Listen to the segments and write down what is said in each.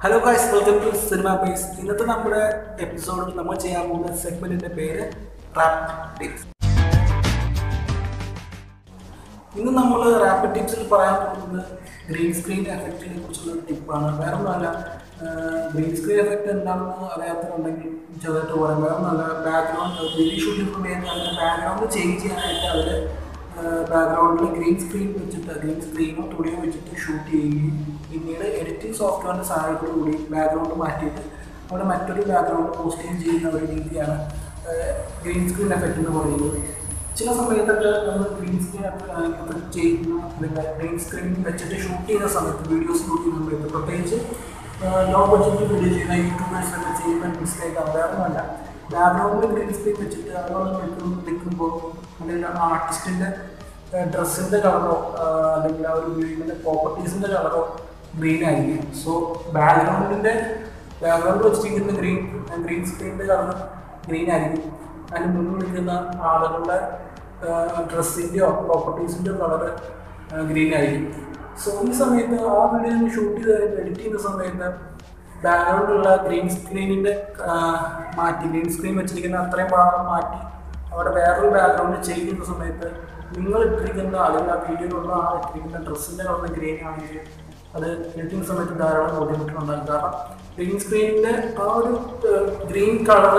hello guys welcome to cinema base ഇന്നത്തെ നമ്മുടെ എപ്പിസോഡിൽ നമ്മൾ ചെയ്യാൻ പോകുന്ന സെഗ്മെന്റിന്റെ പേര് റാപ്പിഡ് ടിപ്സ് ഇന്ന് നമ്മൾ റാപ്പിഡ് ടിപ്സിൽ പറയാൻ പോകുന്നത് ഗ്രീൻ സ്ക്രീൻ എഫക്റ്റിനെ കുറിച്ചുള്ള ഒരു ടിപ്പാണ് വേറെ ഒന്നുമല്ല ഗ്രീൻ സ്ക്രീൻ എഫക്റ്റ് എന്താണെന്ന് അറിയാത്തതുണ്ടെങ്കിൽ ചെറുതായിട്ട് പറയാം വേറെ ഒന്നല്ല ബാക്ക്ഗ്രൗണ്ട് വീഡിയോ ഷൂട്ടിംഗ് സമയത്ത് അതിൻ്റെ ബാക്ക്ഗ്രൗണ്ട് ചേഞ്ച് ചെയ്യാനായിട്ട് അവർ ബാക്ക്ഗ്രൗണ്ടിൽ ഗ്രീൻ സ്ക്രീൻ വെച്ചിട്ട് ഗ്രീൻ സ്ക്രീനോ തുണിയോ വെച്ചിട്ട് ഷൂട്ട് ചെയ്യുകയും പിന്നീട് എഡിറ്റിംഗ് സോഫ്റ്റ്വെയറിൻ്റെ സഹായത്തോടുകൂടി ബാക്ക്ഗ്രൗണ്ട് മാറ്റിയിട്ട് അവിടെ മറ്റൊരു ബാക്ക്ഗ്രൗണ്ട് പോസ്റ്റിംഗ് ചെയ്യുന്ന ഒരു രീതിയാണ് ഗ്രീൻ സ്ക്രീൻ എഫക്റ്റ് എന്ന് പറയുന്നത് ചില സമയത്തൊക്കെ നമ്മൾ ഗ്രീൻ സ്ക്രീൻ എഫക്റ്റ് ചെയ്യുന്ന അല്ലെങ്കിൽ ഗ്രീൻ സ്ക്രീൻ വെച്ചിട്ട് ഷൂട്ട് ചെയ്യുന്ന സമയത്ത് വീഡിയോസ് ഷൂട്ട് ചെയ്യുന്ന സമയത്ത് പ്രത്യേകിച്ച് ലോ ബഡ്ജറ്റ് വീഡിയോ ചെയ്യുന്ന യൂട്യൂബേഴ്സൊക്കെ ചെയ്യുന്ന മിസ്റ്റേക്ക് വേറൊന്നുമല്ല ബാക്ക്ഗ്രൗണ്ടിൽ ഗ്രീൻ സ്ക്രീൻ വെച്ചിട്ട് അതുപോലെ നിൽക്കും നിൽക്കുമ്പോൾ അല്ലെങ്കിൽ ആർട്ടിസ്റ്റിൻ്റെ ഡ്രസ്സിൻ്റെ കളറോ അല്ലെങ്കിൽ ആ ഒരു ഉപയോഗിക്കുന്ന പ്രോപ്പർട്ടീസിൻ്റെ കളറോ ഗ്രീൻ ആയിരിക്കും സോ ബാക്ക്ഗ്രൗണ്ടിൻ്റെ ബാക്ക്ഗ്രൗണ്ട് വെച്ചിരിക്കുന്ന ഗ്രീൻ ഗ്രീൻ സ്ക്രീനിൻ്റെ കളർ ഗ്രീൻ ആയിരിക്കും അതിന് മുന്നിൽ നിൽക്കുന്ന ആളുകളുടെ ഡ്രസ്സിൻ്റെയോ പ്രോപ്പർട്ടീസിൻ്റെയോ കളറ് ഗ്രീൻ ആയിരിക്കും സോ ഈ സമയത്ത് ആ വീഡിയോ ഷൂട്ട് ചെയ്ത് എഡിറ്റ് ചെയ്യുന്ന സമയത്ത് ബാക്ക്ഗ്രൗണ്ടിലുള്ള ഗ്രീൻ സ്ക്രീനിൻ്റെ മാറ്റി ഗ്രീൻ സ്ക്രീൻ വെച്ചിരിക്കുന്ന അത്രയും ഭാഗം മാറ്റി അവിടെ വേറൊരു ബാക്ക്ഗ്രൗണ്ട് ചെയ്യുന്ന സമയത്ത് നിങ്ങൾ ഇട്ടിരിക്കുന്ന അല്ലെങ്കിൽ ആ വീഡിയോയിലുള്ള ആ ഇട്ടിരിക്കുന്ന ഡ്രസ്സിൻ്റെ കളർ ഗ്രീൻ ആണെങ്കിൽ അത് എഡിറ്റിംഗ് സമയത്ത് ധാരാളം ബുദ്ധിമുട്ടുണ്ടാകും കാരണം ഗ്രീൻ സ്ക്രീനിൻ്റെ ആ ഒരു ഗ്രീൻ കളർ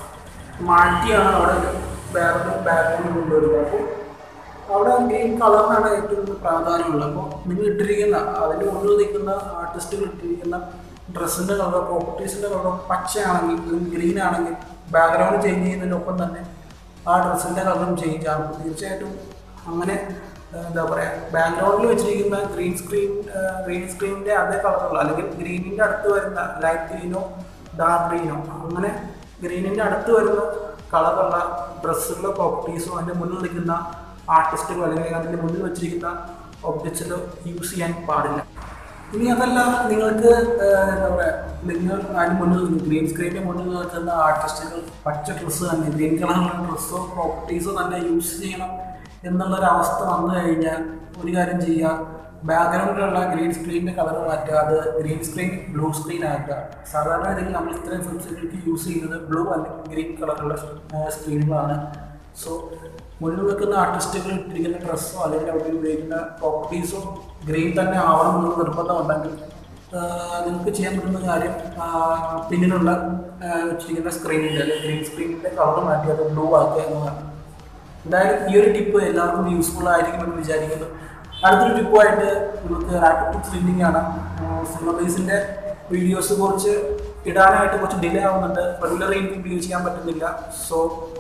മാറ്റിയാണ് അവിടെ ഒരു വേറൊരു ബാക്ക്ഗ്രൗണ്ട് കൊണ്ടുവരുന്നത് അപ്പോൾ അവിടെ ഗ്രീൻ കളറിനാണ് ഏറ്റവും കൂടുതൽ പ്രാധാന്യമുള്ളത് അപ്പോൾ നിങ്ങൾ ഇട്ടിരിക്കുന്ന അതിന് മുന്നിൽ നിൽക്കുന്ന ആർട്ടിസ്റ്റുകൾ ഇട്ടിരിക്കുന്ന ഡ്രസ്സിൻ്റെ കളറോ പ്രോപ്പർട്ടീസിൻ്റെ കളറോ പച്ചയാണെങ്കിൽ അല്ലെങ്കിൽ ഗ്രീൻ ആണെങ്കിൽ ബാക്ക്ഗ്രൗണ്ട് ചേഞ്ച് ചെയ്യുന്നതിനൊപ്പം തന്നെ ആ ഡ്രസ്സിൻ്റെ കളറും ചേഞ്ച് ആകും തീർച്ചയായിട്ടും അങ്ങനെ എന്താ പറയുക ബാക്ക്ഗ്രൗണ്ടിൽ വെച്ചിരിക്കുന്ന ഗ്രീൻ സ്ക്രീൻ ഗ്രീൻ സ്ക്രീനിൻ്റെ അതേ കളറുള്ള അല്ലെങ്കിൽ ഗ്രീനിൻ്റെ അടുത്ത് വരുന്ന ലൈറ്റ് ഗ്രീനോ ഡാർക്ക് ഗ്രീനോ അങ്ങനെ ഗ്രീനിൻ്റെ അടുത്ത് വരുന്ന കളറുള്ള ഡ്രസ്സുകളോ പ്രോപ്പർട്ടീസോ അതിൻ്റെ മുന്നിൽ നിൽക്കുന്ന ആർട്ടിസ്റ്റുകളോ അല്ലെങ്കിൽ അതിൻ്റെ മുന്നിൽ വെച്ചിരിക്കുന്ന ഒബ്ജക്ട്സിലോ യൂസ് ചെയ്യാൻ പാടില്ല ഇനി അതല്ല നിങ്ങൾക്ക് എന്താ പറയുക നിങ്ങൾ അതിന് മുന്നിൽ ഗ്രീൻ സ്ക്രീനിൻ്റെ മുന്നിൽ നിൽക്കുന്ന ആർട്ടിസ്റ്റുകൾ പച്ച ഡ്രസ്സ് തന്നെ ഗ്രീൻ കളറുള്ള ഡ്രസ്സോ പ്രോപ്പർട്ടീസോ തന്നെ യൂസ് ചെയ്യണം എന്നുള്ളൊരവസ്ഥ വന്നു കഴിഞ്ഞാൽ ഒരു കാര്യം ചെയ്യുക ബാക്ക്ഗ്രൗണ്ടിലുള്ള ഗ്രീൻ സ്ക്രീനിൻ്റെ കളർ മാറ്റുക അത് ഗ്രീൻ സ്ക്രീൻ ബ്ലൂ സ്ക്രീൻ ആക്കുക സാധാരണ ഇതിൽ നമ്മൾ ഇത്രയും ഫിലിംസുകൾക്ക് യൂസ് ചെയ്യുന്നത് ബ്ലൂ അല്ലെങ്കിൽ ഗ്രീൻ കളറുള്ള സ്ക്രീനുകളാണ് സോ മുന്നിൽ നിൽക്കുന്ന ആർട്ടിസ്റ്റുകൾ ഇട്ടിരിക്കുന്ന ഡ്രസ്സോ അല്ലെങ്കിൽ അവർ ഉപയോഗിക്കുന്ന പ്രോപ്പർട്ടീസോ ഗ്രീൻ തന്നെ ആവണം എന്നുള്ള നിർബന്ധമുണ്ടെങ്കിൽ നിങ്ങൾക്ക് ചെയ്യാൻ പറ്റുന്ന കാര്യം പിന്നിലുള്ള വെച്ചിരിക്കുന്ന സ്ക്രീനിൻ്റെ അല്ലെങ്കിൽ ഗ്രീൻ സ്ക്രീനിൻ്റെ കളർ മാറ്റി അത് ബ്ലൂ ആക്കുക എന്നതാണ് എന്തായാലും ഈ ഒരു ടിപ്പ് എല്ലാവർക്കും യൂസ്ഫുൾ ആയിരിക്കുമെന്ന് വിചാരിക്കുന്നു അടുത്തൊരു ടിപ്പുമായിട്ട് നമുക്ക് റാപ്പിഡ് സ്ട്രീമിംഗ് ആണ് സിനിമ ബേസിൻ്റെ വീഡിയോസ് കുറച്ച് ഇടാനായിട്ട് കുറച്ച് ഡിലേ ആവുന്നുണ്ട് റെഗുലറായി എനിക്ക് വീഡിയോ ചെയ്യാൻ പറ്റുന്നില്ല സോ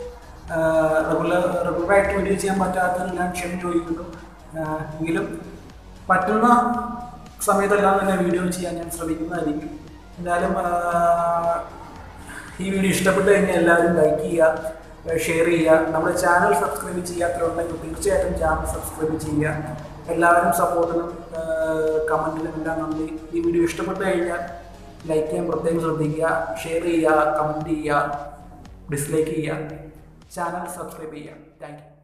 റെഗുലർ റെഗുലറായിട്ട് വീഡിയോ ചെയ്യാൻ പറ്റാത്തത് ഞാൻ ക്ഷമ ചോദിക്കുന്നു എങ്കിലും പറ്റുന്ന സമയത്തെല്ലാം തന്നെ വീഡിയോ ചെയ്യാൻ ഞാൻ ശ്രമിക്കുന്നതായിരിക്കും എന്തായാലും ഈ വീഡിയോ ഇഷ്ടപ്പെട്ട് കഴിഞ്ഞാൽ എല്ലാവരും ലൈക്ക് ചെയ്യുക ഷെയർ ചെയ്യുക നമ്മുടെ ചാനൽ സബ്സ്ക്രൈബ് ചെയ്യാത്തവരുണ്ടെങ്കിൽ തീർച്ചയായിട്ടും ചാനൽ സബ്സ്ക്രൈബ് ചെയ്യുക എല്ലാവരും സപ്പോർട്ടിനും കമൻറ്റിലും എല്ലാം നന്ദി ഈ വീഡിയോ ഇഷ്ടപ്പെട്ട് കഴിഞ്ഞാൽ ലൈക്ക് ചെയ്യാൻ പ്രത്യേകം ശ്രദ്ധിക്കുക ഷെയർ ചെയ്യുക കമൻറ്റ് ചെയ്യുക ഡിസ്ലൈക്ക് ചെയ്യുക ചാനൽ സബ്സ്ക്രൈബ് ചെയ്യുക താങ്ക് യു